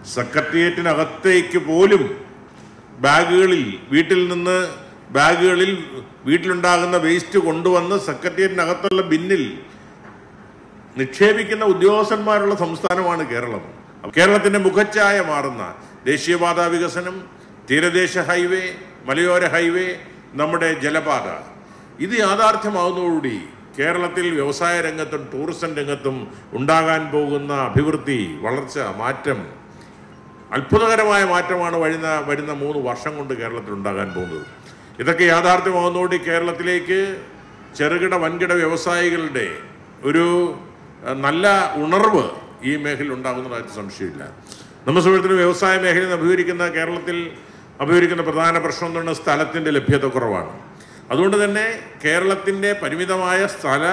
സെക്രട്ടേറിയറ്റിനകത്തേക്ക് പോലും ബാഗുകളിൽ വീട്ടിൽ നിന്ന് ബാഗുകളിൽ വീട്ടിലുണ്ടാകുന്ന വേസ്റ്റ് കൊണ്ടുവന്ന് സെക്രട്ടേറിയറ്റിനകത്തുള്ള ബിന്നിൽ നിക്ഷേപിക്കുന്ന ഉദ്യോഗസ്ഥന്മാരുള്ള സംസ്ഥാനമാണ് കേരളം കേരളത്തിന്റെ മുഖച്ഛായ മാറുന്ന ദേശീയപാത വികസനം തീരദേശ ഹൈവേ മലയോര ഹൈവേ നമ്മുടെ ജലപാത ഇത് യാഥാർത്ഥ്യമാവുന്നതോടുകൂടി കേരളത്തിൽ വ്യവസായ രംഗത്തും ടൂറിസം രംഗത്തും ഉണ്ടാകാൻ പോകുന്ന അഭിവൃദ്ധി വളർച്ച മാറ്റം അത്ഭുതകരമായ മാറ്റമാണ് വരുന്ന വരുന്ന മൂന്ന് വർഷം കൊണ്ട് കേരളത്തിൽ ഉണ്ടാകാൻ പോകുന്നത് ഇതൊക്കെ യാഥാർത്ഥ്യമാകുന്നതോടെ കേരളത്തിലേക്ക് ചെറുകിട വൻകിട വ്യവസായികളുടെ ഒരു അഹ്, നല്ല ഉണർവ് ഈ മേഖലയിൽ ഉണ്ടാകുന്നതായിട്ട് സംശയമില്ല നമ്മെ സംബന്ധിച്ചിടത്തോളം വ്യവസായ മേഖലയിൽ അഭിമുഖീകരിക്കുന്ന കേരളത്തിൽ അഭിമുഖീകരിക്കുന്ന പ്രധാന പ്രശ്നം എന്ന് പറയുന്നത് സ്ഥലത്തിൻ്റെ ലഭ്യത കുറവാണ് അതുകൊണ്ട് തന്നെ കേരളത്തിൻ്റെ പരിമിതമായ സ്ഥല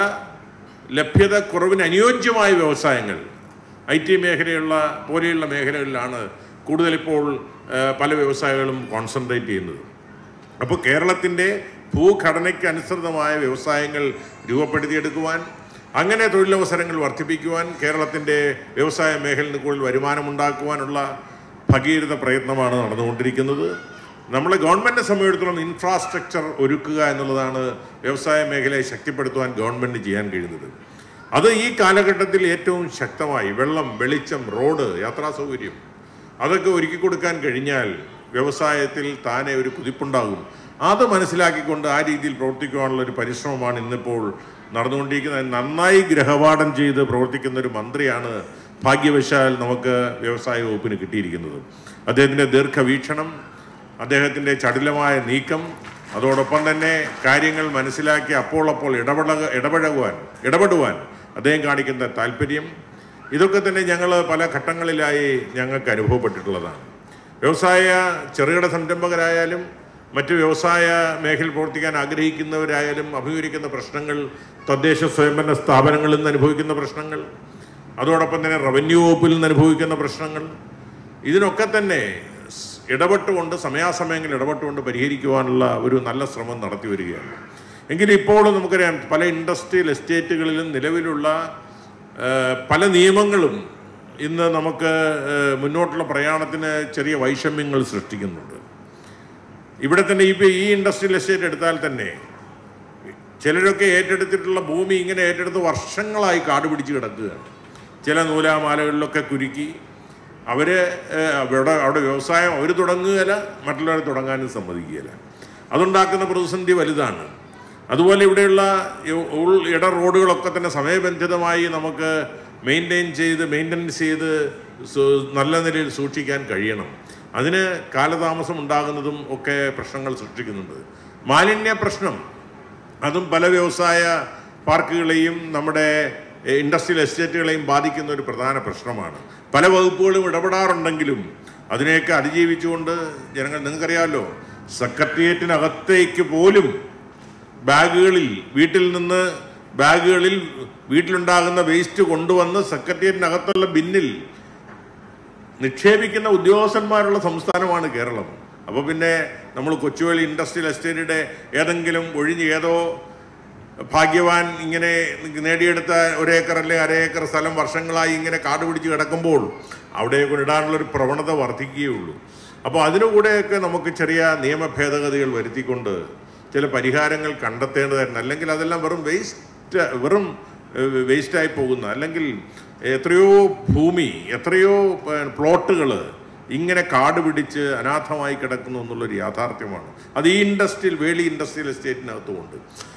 ലഭ്യത കുറവിന് അനുയോജ്യമായ വ്യവസായങ്ങൾ ഐ ടി മേഖലയുള്ള പോലെയുള്ള മേഖലകളിലാണ് കൂടുതൽ ഇപ്പോൾ ആ, പല വ്യവസായങ്ങളും കോൺസെൻട്രേറ്റ് ചെയ്യുന്നത് അപ്പോൾ കേരളത്തിൻ്റെ ഭൂഘടനയ്ക്ക് അനുസൃതമായ വ്യവസായങ്ങൾ രൂപപ്പെടുത്തിയെടുക്കുവാൻ അങ്ങനെ തൊഴിലവസരങ്ങൾ വർദ്ധിപ്പിക്കുവാൻ കേരളത്തിൻ്റെ വ്യവസായ മേഖലയിൽ നിന്ന് കൂടുതൽ വരുമാനമുണ്ടാക്കുവാനുള്ള ഭഗീരഥ പ്രയത്നമാണ് നടന്നുകൊണ്ടിരിക്കുന്നത് നമ്മളെ ഗവൺമെൻറ് സംബന്ധിച്ചിടത്തോളം ഇൻഫ്രാസ്ട്രക്ചർ ഒരുക്കുക എന്നുള്ളതാണ് വ്യവസായ മേഖലയെ ശക്തിപ്പെടുത്തുവാൻ ഗവൺമെൻറ് ചെയ്യാൻ കഴിയുന്നത് അത് ഈ കാലഘട്ടത്തിൽ ഏറ്റവും ശക്തമായി വെള്ളം വെളിച്ചം റോഡ് യാത്രാ സൗകര്യം അതൊക്കെ ഒരുക്കി കൊടുക്കാൻ കഴിഞ്ഞാൽ വ്യവസായത്തിൽ താനെ ഒരു കുതിപ്പുണ്ടാകും അത് മനസ്സിലാക്കിക്കൊണ്ട് ആ രീതിയിൽ പ്രവർത്തിക്കുവാനുള്ള ഒരു പരിശ്രമമാണ് ഇന്നിപ്പോൾ നടന്നുകൊണ്ടിരിക്കുന്നത് നന്നായി ഗ്രഹപാഠം ചെയ്ത് പ്രവർത്തിക്കുന്ന ഒരു മന്ത്രിയാണ് ഭാഗ്യവശാൽ നമുക്ക് വ്യവസായ വകുപ്പിന് കിട്ടിയിരിക്കുന്നത് അദ്ദേഹത്തിൻ്റെ ദീർഘവീക്ഷണം അദ്ദേഹത്തിൻ്റെ ചടുലമായ നീക്കം അതോടൊപ്പം തന്നെ കാര്യങ്ങൾ മനസ്സിലാക്കി അപ്പോൾ അപ്പോൾ ഇടപെട ഇടപഴകുവാൻ ഇടപെടുവാൻ അദ്ദേഹം കാണിക്കുന്ന താല്പര്യം ഇതൊക്കെ തന്നെ ഞങ്ങൾ പല ഘട്ടങ്ങളിലായി ഞങ്ങൾക്ക് അനുഭവപ്പെട്ടിട്ടുള്ളതാണ് വ്യവസായ ചെറുകിട സംരംഭകരായാലും മറ്റ് വ്യവസായ മേഖലയിൽ പ്രവർത്തിക്കാൻ ആഗ്രഹിക്കുന്നവരായാലും അഭിമുഖീകരിക്കുന്ന പ്രശ്നങ്ങൾ തദ്ദേശ സ്വയംഭരണ സ്ഥാപനങ്ങളിൽ നിന്ന് അനുഭവിക്കുന്ന പ്രശ്നങ്ങൾ അതോടൊപ്പം തന്നെ റവന്യൂ വകുപ്പിൽ നിന്ന് അനുഭവിക്കുന്ന പ്രശ്നങ്ങൾ ഇതിനൊക്കെ തന്നെ സ് ഇടപെട്ടുകൊണ്ട് സമയാസമയങ്ങളിൽ ഇടപെട്ടുകൊണ്ട് പരിഹരിക്കുവാനുള്ള ഒരു നല്ല ശ്രമം നടത്തി വരികയാണ് എങ്കിലും ഇപ്പോഴും നമുക്കറിയാം പല ഇൻഡസ്ട്രിയൽ എസ്റ്റേറ്റുകളിലും നിലവിലുള്ള ആ, പല നിയമങ്ങളും ഇന്ന് നമുക്ക് ആ, മുന്നോട്ടുള്ള പ്രയാണത്തിന് ചെറിയ വൈഷമ്യങ്ങൾ സൃഷ്ടിക്കുന്നുണ്ട് ഇവിടെ തന്നെ ഇപ്പോൾ ഈ ഇൻഡസ്ട്രിയൽ എസ്റ്റേറ്റ് എടുത്താൽ തന്നെ ചിലരൊക്കെ ഏറ്റെടുത്തിട്ടുള്ള ഭൂമി ഇങ്ങനെ ഏറ്റെടുത്ത് വർഷങ്ങളായി കാട് പിടിച്ച് കിടക്കുകയാണ് ചില നൂലാമാലകളിലൊക്കെ കുരുക്കി അവർ അവിടെ അവിടെ വ്യവസായം അവർ തുടങ്ങുകയില്ല മറ്റുള്ളവരെ തുടങ്ങാനും സമ്മതിക്കുകയില്ല അതുണ്ടാക്കുന്ന പ്രതിസന്ധി വലുതാണ് അതുപോലെ ഇവിടെയുള്ള ഈ ഉൾ ഇട റോഡുകളൊക്കെ തന്നെ സമയബന്ധിതമായി നമുക്ക് മെയിൻറ്റെയിൻ ചെയ്ത് മെയിൻ്റനൻസ് ചെയ്ത് സു- നല്ല നിലയിൽ സൂക്ഷിക്കാൻ കഴിയണം അതിന് കാലതാമസം ഉണ്ടാകുന്നതും ഒക്കെ പ്രശ്നങ്ങൾ സൃഷ്ടിക്കുന്നുണ്ട് മാലിന്യ പ്രശ്നം അതും പല വ്യവസായ പാർക്കുകളെയും നമ്മുടെ എഹ്, ഇൻഡസ്ട്രിയൽ എസ്റ്റേറ്റുകളെയും ബാധിക്കുന്ന ഒരു പ്രധാന പ്രശ്നമാണ് പല വകുപ്പുകളും ഇടപെടാറുണ്ടെങ്കിലും അതിനെയൊക്കെ അതിജീവിച്ചുകൊണ്ട് ജനങ്ങൾ നിങ്ങൾക്കറിയാമല്ലോ സെക്രട്ടേറിയറ്റിനകത്തേക്ക് പോലും ബാഗുകളിൽ വീട്ടിൽ നിന്ന് ബാഗുകളിൽ വീട്ടിലുണ്ടാകുന്ന വേസ്റ്റ് കൊണ്ടുവന്ന് സെക്രട്ടേറിയറ്റിനകത്തുള്ള ബിന്നിൽ നിക്ഷേപിക്കുന്ന ഉദ്യോഗസ്ഥന്മാരുള്ള സംസ്ഥാനമാണ് കേരളം അപ്പോൾ പിന്നെ നമ്മൾ കൊച്ചുവേളി ഇൻഡസ്ട്രിയൽ എസ്റ്റേറ്റിയുടെ ഏതെങ്കിലും ഒഴിഞ്ഞ് ഏതോ ഭാഗ്യവാൻ ഇങ്ങനെ നേടിയെടുത്ത ഒരേക്കർ അല്ലെങ്കിൽ അര ഏക്കർ സ്ഥലം വർഷങ്ങളായി ഇങ്ങനെ കാട് പിടിച്ച് കിടക്കുമ്പോൾ അവിടെ കൊണ്ടിടാനുള്ള ഒരു പ്രവണത വർദ്ധിക്കുകയുള്ളൂ അപ്പോൾ അതിനുകൂടെയൊക്കെ നമുക്ക് ചെറിയ നിയമ ഭേദഗതികൾ വരുത്തിക്കൊണ്ട് ചില പരിഹാരങ്ങൾ കണ്ടെത്തേണ്ടതായിരുന്നു അല്ലെങ്കിൽ അതെല്ലാം വെറും വേസ്റ്റ് വെറും വേസ്റ്റായി പോകുന്ന അല്ലെങ്കിൽ എത്രയോ ഭൂമി എത്രയോ പ്ലോട്ടുകൾ ഇങ്ങനെ കാട് പിടിച്ച് അനാഥമായി കിടക്കുന്നു എന്നുള്ളൊരു യാഥാർത്ഥ്യമാണ് അത് ഈ ഇൻഡസ്ട്രിയൽ വേളി ഇൻഡസ്ട്രിയൽ എസ്റ്റേറ്റിനകത്തുമുണ്ട്